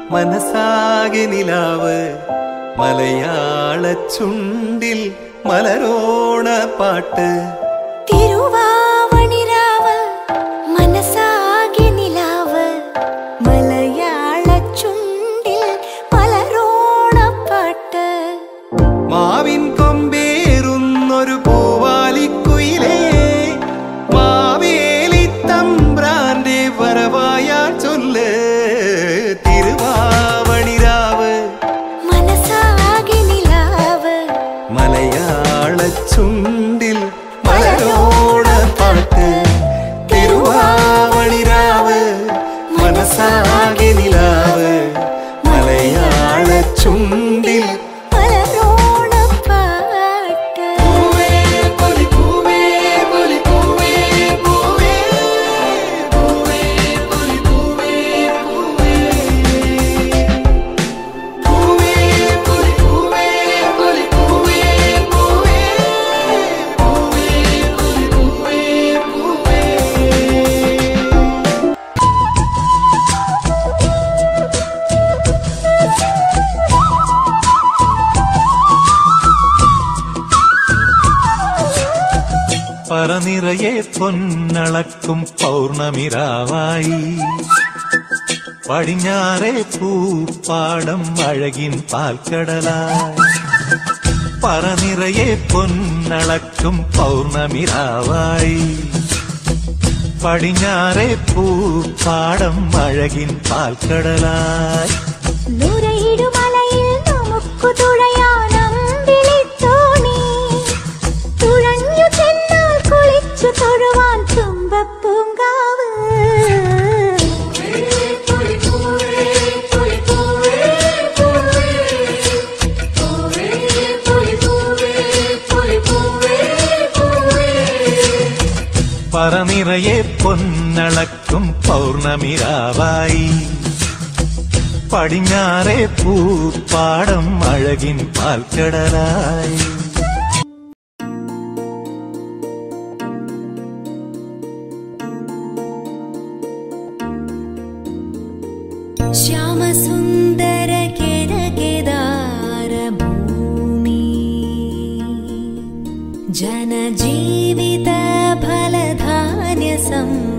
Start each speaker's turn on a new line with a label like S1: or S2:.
S1: മനസ്സാകെ നിലാവ് മലയാള ചുണ്ടിൽ മലരോണ പാട്ട്
S2: തിരുവാവണിരാവ് മനസ്സാകെ നിലാവ് മലയാള ചുണ്ടിൽ മലരോണപ്പാട്ട്
S1: മാവിൻ കൊമ്പേറുന്നൊരു പൂവാലിക്കുയിലേ മാവേലി തമ്പ്രാന്റെ വരവായാ ചൊല്ല് തിരുവാവണിരാവ്
S2: മനസ്സാകെ നിലാവ്
S1: മലയാള ചുണ്ടിൽ മലരോണ പാട്ട് തിരുവാവണിരാവ് മനസ്സാകെ നിലാവ് മലയാള ചുണ്ടിൽ
S2: മലരോണപ്പാട്ട്
S1: പൂവേ പൊലി പൂവേ പൊലി പൂവേ പൂവേ പൂവേ പൊലി പൂവേ പൂവേ പൂവേ പൊലി പൂവേ പൊലി പൂവേ പൂവേ പൂവേ പൊലി പൂവേ പൂവേ പറനിറയെ പൊന്നളക്കും പൗർണമിരാവായി പടിഞ്ഞാറെ പൂപ്പാടം അഴകിൻ പാൽക്കടലായി പറനിറയെ പൊന്നളക്കും പൗർണമിരാവായി പടിഞ്ഞാറെ പൂപ്പാടം അഴകിൻ പാൽക്കടലായി
S2: നുരയിടുമലയിൽ നമുക്കു തുഴയാനമ്പിളിത്തോണി തുഴഞ്ഞു ചെന്നാൽ കുളിച്ചു തൊഴുവാൻ തുമ്പപ്പൂങ്കാവ്
S1: പറനിറയെ പൊന്നളക്കും പൗർണമിരാവായി പടിഞ്ഞാറെ പൂപ്പാടം അഴകിൻ പാൽക്കടലായി
S2: ശ്യാമസുന്ദര ഭൂമി ജനജീവിത ഫലധാന്യ സം